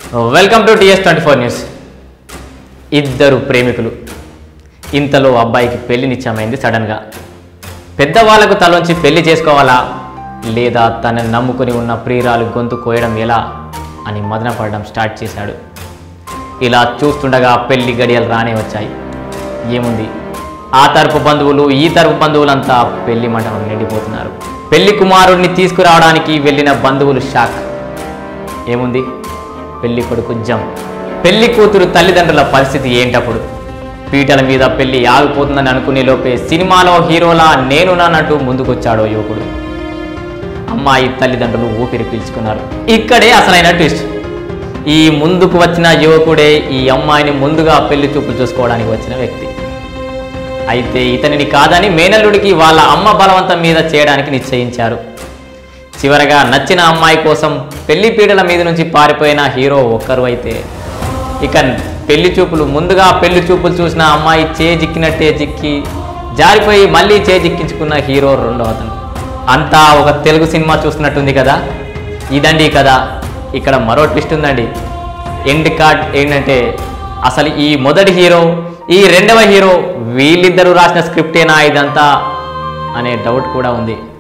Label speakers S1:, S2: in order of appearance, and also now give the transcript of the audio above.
S1: welcome to TS twenty four news ఇద్దరు ప్రేమికులు ఇంతలో అబ్బాయికి పెళ్లి నిశ్చయమైంది సడన్గా పెద్దవాళ్లకు తలొంచి పెళ్లి చేసుకోవాలా లేదా తనని నమ్ముకుని ఉన్న ప్రియురాలు గొంతు కోయడం ఎలా అని మదన పడడం స్టార్ట్ చేశాడు ఇలా చూస్తుండగా పెళ్లి గడియలు రానే వచ్చాయి ఏముంది ఆ తరపు బంధువులు ఈ తరపు బంధువులంతా పెళ్లి మండపం నిండిపోతున్నారు పెళ్లి కుమారుడిని తీసుకురావడానికి వెళ్ళిన బంధువులు షాక్ ఏముంది పెళ్లి కొడుకు జం పెళ్లి కూతురు తల్లిదండ్రుల పరిస్థితి ఏంటప్పుడు పీటల మీద పెళ్లి ఆగిపోతుందని అనుకునే లోపే సినిమాలో హీరోలా నేనున్నానంటూ ముందుకొచ్చాడో యువకుడు అమ్మాయి తల్లిదండ్రులు ఊపిరి పీల్చుకున్నారు ఇక్కడే అసలైన ట్విస్ట్ ఈ ముందుకు వచ్చిన యువకుడే ఈ అమ్మాయిని ముందుగా పెళ్లి చూపులు చూసుకోవడానికి వచ్చిన వ్యక్తి అయితే ఇతనిని కాదని మేనల్లుడికి వాళ్ళ అమ్మ బలవంతం మీద చేయడానికి నిశ్చయించారు చివరగా నచ్చిన అమ్మాయి కోసం పెళ్లి పీటల మీద నుంచి పారిపోయిన హీరో ఒక్కరు అయితే ఇక పెళ్లి చూపులు ముందుగా పెళ్లి చూపులు చూసిన అమ్మాయి చేజిక్కినట్టే చిక్కి జారిపోయి మళ్ళీ చేజిక్కించుకున్న హీరో రెండో అతను అంతా ఒక తెలుగు సినిమా చూస్తున్నట్టుంది కదా ఇదండి కదా ఇక్కడ మరో ట్విస్ట్ ఉందండి ఎండ్ కార్డ్ ఏంటంటే అసలు ఈ మొదటి హీరో ఈ రెండవ హీరో వీళ్ళిద్దరూ రాసిన స్క్రిప్టేనా ఇదంతా అనే డౌట్ కూడా ఉంది